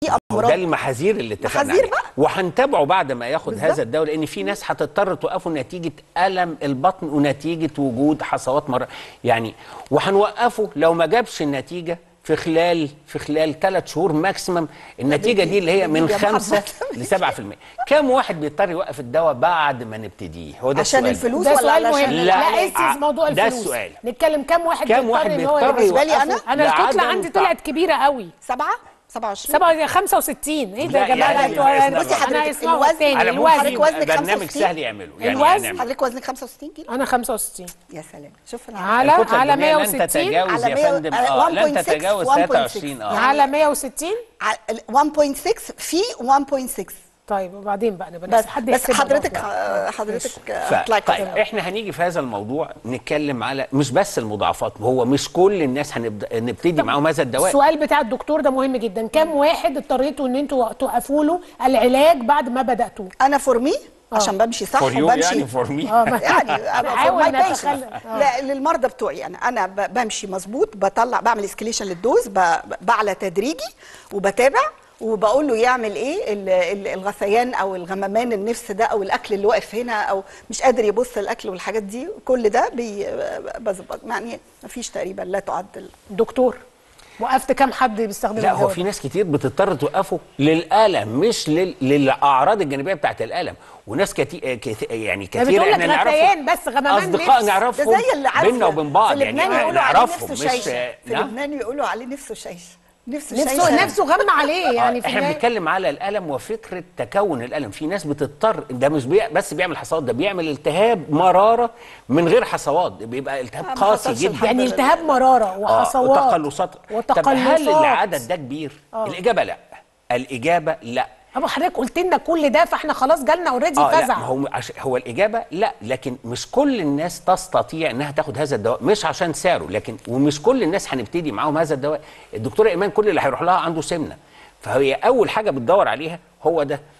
في هو امراض ده المحاذير اللي اتفقنا محاذير عليها بقى. وهنتابعه بعد ما ياخد بالظبط. هذا الدواء لان في ناس هتضطر توقفه نتيجه الم البطن ونتيجه وجود حصوات مره يعني وهنوقفه لو ما جابش النتيجه في خلال في خلال ثلاث شهور ماكسيمم النتيجه دي اللي هي من يا محمد. 5 ل 7% كم واحد بيضطر يوقف الدواء بعد ما نبتديه هو ده عشان السؤال. الفلوس ده ولا سؤال علشان مهم لا، لا لا، قيس موضوع ده الفلوس السؤال. نتكلم كم واحد كم واحد بيضطر ان هو بيضطر يبقى- بالنسبة لي أنا؟ انا الكتله لعدم عندي تع- طلعت كبيره قوي سبعة 27 سبعة 65 ايه ده لا، يا جماعه يعني ده بصي انتوا حضرتك، انا اسمعوا الوزن- التاني على العموم الوزن في حضرتك وزنك برنامج 65 سهل يعمله يعني الوزن هنعمل. حضرتك وزنك 65 كيلو انا 65 يا سلام شوف انا على الكتلة على الدهنية لن 160 تتجاوز على يا 100 فندم آه، اه لن 1.6 تتجاوز 1.6 23 اه على 160 ع- 1.6 في 1.6 طيب وبعدين بقى نبقى بس نحسب حد بس يحسبها حضرتك برضه. آه، حضرتك ف... آه، اطلعي طيب كده. احنا هنيجي في هذا الموضوع نتكلم على مش بس المضاعفات هو مش كل الناس هنبدا نبتدي معاهم هذا الدواء السؤال بتاع الدكتور ده مهم جدا كم واحد اضطريتوا ان انتوا توقفوا له العلاج بعد ما بداتوا انا فور مي عشان بمشي صح فور يو وبمشي يعني فور مي اه ما- يعني أنا for نحاول my نتخلى patients. لا للمرضى بتوعي انا انا ب- بمشي مظبوط بطلع بعمل اسكليشن للدوز ب- بعلى تدريجي وبتابع وبقول له يعمل ايه ال- ال- الغثيان او الغممان النفس ده او الاكل اللي واقف هنا او مش قادر يبص الاكل والحاجات دي كل ده بي بظبط يعني ما فيش تقريبا لا تعد دكتور وقفت كم حد بيستخدم لا هو الدواء في ده؟ ناس كتير بتضطر توقفه للالم مش لل... للاعراض الجانبيه بتاعت الالم وناس كتير كتي... يعني ده كتير بتقول لك احنا غثيان نعرفهم بس غممان اصدقاء نفس. نعرفهم ده زي اللي عارفه بينا وبين بعض في يعني لبنان آه، يقولوا عليه نعرفهم نفسه مش شايشه في نعم؟ لبنان يقولوا عليه نفسه شايشه نفسه نفسه شايشه نفسه غم عليه يعني في احنا النهاية. بنتكلم على الالم وفكره تكون الالم في ناس بتضطر ده مش بي... بس بيعمل حصوات ده بيعمل التهاب مراره من غير حصوات بيبقى التهاب آه، ما قاسي حصلش جدا الحمد يعني لله. التهاب مراره آه، وحصوات وتقلصات طب هل وتقلصات العدد ده كبير الاجابه لا الاجابه لا ابو حضرتك قلت لنا كل ده فاحنا خلاص جالنا اوريدي اه لا فزع ما هو عش... هو الاجابه لا لكن مش كل الناس تستطيع انها تاخد هذا الدواء مش عشان سعره لكن ومش كل الناس هنبتدي معاهم هذا الدواء الدكتوره ايمان كل اللي هيروح لها عنده سمنه فهي اول حاجه بتدور عليها هو ده